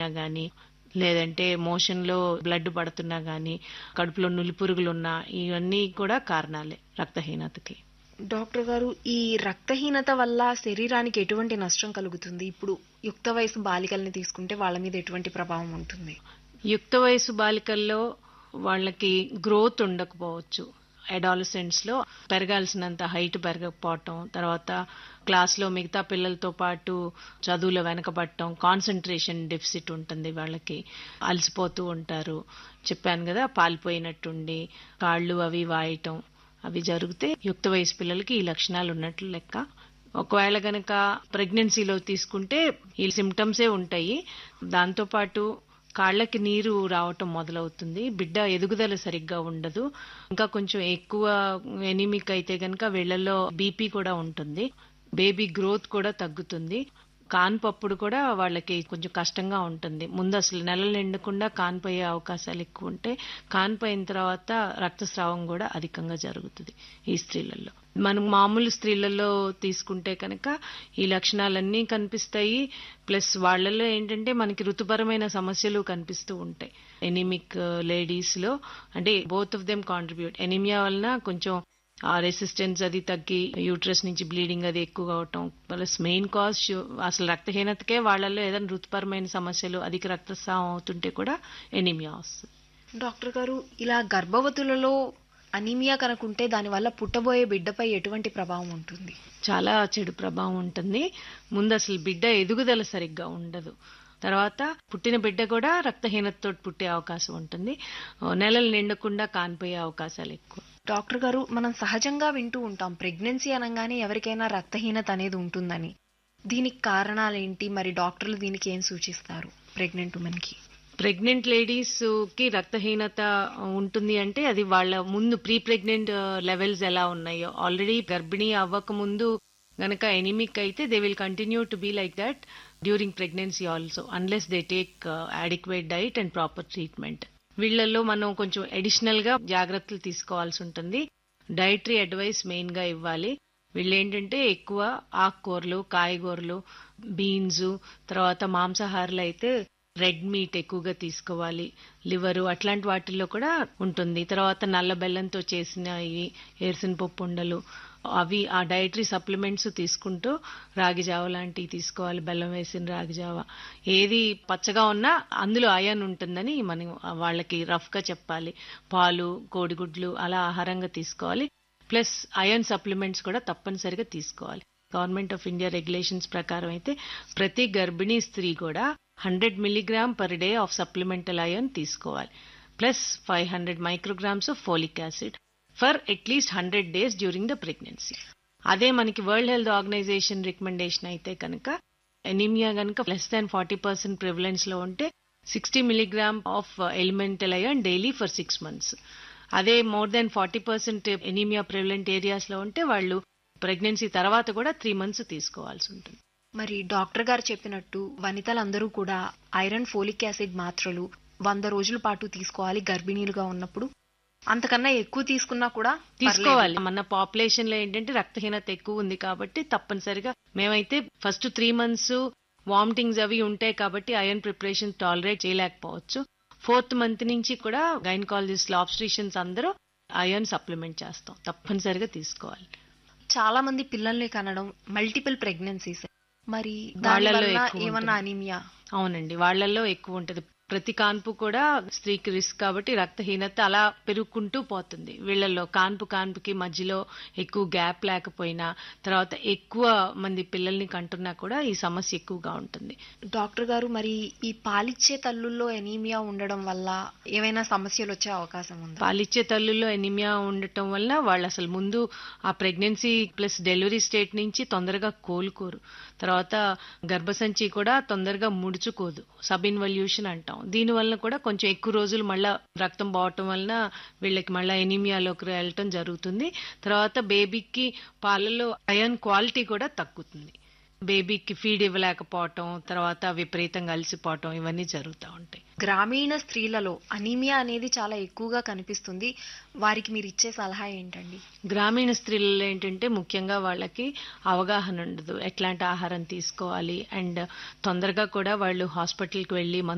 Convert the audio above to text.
గానీ లేదంటే మోషన్లో బ్లడ్ పడుతున్నా గానీ కడుపులో నులిపురుగులున్నా ఇవన్నీ కూడా కారణాలే రక్తహీనతకి డాక్టర్ గారు ఈ రక్తహీనత వల్ల శరీరానికి ఎటువంటి నష్టం కలుగుతుంది ఇప్పుడు యుక్త వయసు బాలికల్ని తీసుకుంటే వాళ్ళ మీద ఎటువంటి ప్రభావం ఉంటుంది యుక్త వయసు బాలికల్లో వాళ్ళకి గ్రోత్ ఉండకపోవచ్చు అడాలసెంట్స్ లో పెరగాల్సినంత హైట్ పెరగకపోవటం తర్వాత క్లాస్ లో మిగతా పిల్లలతో పాటు చదువులో వెనకబడటం కాన్సన్ట్రేషన్ డెఫిసిట్ ఉంటుంది వాళ్ళకి అలసిపోతూ ఉంటారు చెప్పాను కదా పాలిపోయినట్టుండి కాళ్ళు అవి వాయటం అవి జరిగితే యుక్త వయసు పిల్లలకి ఈ లక్షణాలు ఉన్నట్లు లెక్క ఒకవేళ గనక ప్రెగ్నెన్సీలో తీసుకుంటే ఈ సిమ్టమ్సే ఉంటాయి దాంతోపాటు కాళ్ళకి నీరు రావటం మొదలవుతుంది బిడ్డ ఎదుగుదల సరిగ్గా ఉండదు ఇంకా కొంచెం ఎక్కువ ఎనిమిక్ అయితే గనక వీళ్ళల్లో బీపీ కూడా ఉంటుంది బేబీ గ్రోత్ కూడా తగ్గుతుంది కాన్పప్పుడు కూడా వాళ్ళకి కొంచెం కష్టంగా ఉంటుంది ముందు అసలు నెలలు నిండకుండా కాన్పోయే అవకాశాలు ఎక్కువ ఉంటాయి కాన్పోయిన తర్వాత రక్తస్రావం కూడా అధికంగా జరుగుతుంది ఈ స్త్రీలలో మనం మామూలు స్త్రీలలో తీసుకుంటే కనుక ఈ లక్షణాలన్నీ కనిపిస్తాయి ప్లస్ వాళ్ళలో ఏంటంటే మనకి ఋతుపరమైన సమస్యలు కనిపిస్తూ ఉంటాయి ఎనిమిక్ లేడీస్ లో అంటే both of them contribute anaemia వలన కొంచెం ఆ రెసిస్టెన్స్ అది తగ్గి యూట్రస్ నుంచి బ్లీడింగ్ అది ఎక్కువ అవటం ప్లస్ మెయిన్ కాజ్ అసలు రక్తహీనతకే వాళ్ళలో ఏదైనా ఋతుపరమైన సమస్యలు అధిక రక్తస్రావం అవుతుంటే కూడా ఎనిమియా వస్తుంది డాక్టర్ గారు ఇలా గర్భవతులలో అనీమియా కనుకుంటే దానివల్ల పుట్టబోయే బిడ్డపై ఎటువంటి ప్రభావం ఉంటుంది చాలా చెడు ప్రభావం ఉంటుంది ముందు అసలు బిడ్డ ఎదుగుదల సరిగ్గా ఉండదు తర్వాత పుట్టిన బిడ్డ కూడా రక్తహీనతతో పుట్టే అవకాశం ఉంటుంది నెలలు నిండకుండా కానిపోయే అవకాశాలు ఎక్కువ డాక్టర్ గారు మనం సహజంగా వింటూ ఉంటాం ప్రెగ్నెన్సీ అనగానే ఎవరికైనా రక్తహీనత అనేది ఉంటుందని దీనికి కారణాలేంటి మరి డాక్టర్లు దీనికి ఏం సూచిస్తారు ప్రెగ్నెంట్ ఉమెన్ కి ప్రెగ్నెంట్ లేడీస్ కి రక్తహీనత ఉంటుంది అంటే అది వాళ్ళ ముందు ప్రీ ప్రెగ్నెంట్ లెవెల్స్ ఎలా ఉన్నాయో ఆల్రెడీ గర్భిణీ అవ్వక ముందు గనక ఎనిమిక్ అయితే they will continue to be like that during pregnancy also unless they take adequate diet and proper treatment వీళ్ళల్లో మనం కొంచెం అడిషనల్ గా జాగ్రత్తలు తీసుకోవాల్సి ఉంటుంది డైటరీ అడ్వైస్ మెయిన్ గా ఇవ్వాలి వీళ్ళు ఏంటంటే ఎక్కువ ఆకుకూరలు కాయగూరలు బీన్స్ తర్వాత మాంసాహారాలు అయితే రెడ్ మీట్ ఎక్కువగా తీసుకోవాలి లివరు అట్లాంటి వాటిల్లో కూడా ఉంటుంది తర్వాత నల్ల బెల్లంతో చేసిన ఈ ఏరుసిన పప్పు ఉండలు అవి ఆ డైటరీ సప్లిమెంట్స్ తీసుకుంటూ రాగి జావ లాంటివి తీసుకోవాలి బెల్లం వేసిన రాగి జావ ఏది పచ్చగా ఉన్నా అందులో అయన్ ఉంటుందని మనం వాళ్ళకి రఫ్ గా చెప్పాలి పాలు కోడిగుడ్లు అలా ఆహారంగా తీసుకోవాలి ప్లస్ అయన్ సప్లిమెంట్స్ కూడా తప్పనిసరిగా తీసుకోవాలి గవర్నమెంట్ ఆఫ్ ఇండియా రెగ్యులేషన్స్ ప్రకారం అయితే ప్రతి గర్భిణీ స్త్రీ కూడా hundred milligram per day of supplemental iron తీసుకోవాలి plus five hundred micrograms of folic acid for at least hundred days during the pregnancy అదే మనకి వరల్డ్ హెల్త్ ఆర్గనైజేషన్ రికమెండేషన్ అయితే కనుక ఎనీమియా కనుక less than forty percent prevalence లో ఉంటే sixty milligram of elemental iron daily for six months అదే more than forty percent anaemia prevalent areas లో ఉంటే వాళ్ళు ప్రెగ్నెన్సీ తర్వాత కూడా త్రీ మంత్స్ తీసుకోవాల్సి ఉంటుంది మరి డాక్టర్ గారు చెప్పినట్టు వనితలందరూ కూడా ఐరన్ ఫోలిక్ యాసిడ్ మాత్రలు వంద రోజుల పాటు తీసుకోవాలి గర్భిణీలుగా ఉన్నప్పుడు అంతకన్నా ఎక్కువ తీసుకున్నా కూడా తీసుకోవాలి మన పాపులేషన్ లో ఏంటంటే రక్తహీనత ఎక్కువ ఉంది కాబట్టి తప్పనిసరిగా మేమైతే ఫస్ట్ త్రీ మంత్స్ వామిటింగ్స్ అవి ఉంటాయి కాబట్టి ఐరన్ ప్రిపరేషన్ టాలరేట్ చేయలేకపోవచ్చు ఫోర్త్ మంత్ నుంచి కూడా గైనకాలజిస్ట్ ఆబ్స్ట్రిషన్స్ అందరూ ఐరన్ సప్లిమెంట్ చేస్తాం తప్పనిసరిగా తీసుకోవాలి చాలా మంది పిల్లల్ని కనడం మల్టిపుల్ ప్రెగ్నెన్సీస్ మరి వాళ్ళల్లో దానివల్ల ఎక్కువ ఏమన్నా ఉంటుంది. అనీమియా అవునండి వాళ్ళల్లో ఎక్కువ ఉంటది ప్రతి కాన్పు కూడా స్త్రీకి రిస్క్ కాబట్టి రక్తహీనత అలా పెరుగుకుంటూ పోతుంది వీళ్ళల్లో కాన్పు కాన్పుకి మధ్యలో ఎక్కువ గ్యాప్ లేకపోయినా తర్వాత ఎక్కువ మంది పిల్లల్ని కంటున్నా కూడా ఈ సమస్య ఎక్కువగా ఉంటుంది డాక్టర్ గారు మరి ఈ పాలిచ్చే తల్లుల్లో ఎనీమియా ఉండడం వల్ల ఏమైనా సమస్యలు వచ్చే అవకాశం ఉందా పాలిచ్చే తల్లుల్లో ఎనిమియా ఉండటం వల్ల వాళ్ళు అసలు ముందు ఆ ప్రెగ్నెన్సీ ప్లస్ డెలివరీ స్టేట్ నుంచి తొందరగా కోలుకోరు తర్వాత గర్భసంచి కూడా తొందరగా ముడుచుకోదు సబ్ ఇన్వల్యూషన్ అంటాం దీని వలన కూడా కొంచెం ఎక్కువ రోజులు మళ్ళా రక్తం పోవటం వలన వీళ్ళకి మళ్ళా ఎనీమియాలోకి వెళ్ళటం జరుగుతుంది తర్వాత బేబీకి పాలలో అయన్ క్వాలిటీ కూడా తగ్గుతుంది బేబీకి ఫీడ్ ఇవ్వలేకపోవటం తర్వాత విపరీతంగా అలసిపోవటం ఇవన్నీ జరుగుతూ ఉంటాయి గ్రామీణ స్త్రీలలో అనీమియా అనేది చాలా ఎక్కువగా కనిపిస్తుంది వారికి మీరు ఇచ్చే సలహా ఏంటండి గ్రామీణ స్త్రీలలో ఏంటంటే ముఖ్యంగా వాళ్ళకి అవగాహన ఉండదు ఎట్లాంటి ఆహారం తీసుకోవాలి అండ్ తొందరగా కూడా వాళ్ళు హాస్పిటల్కి వెళ్ళి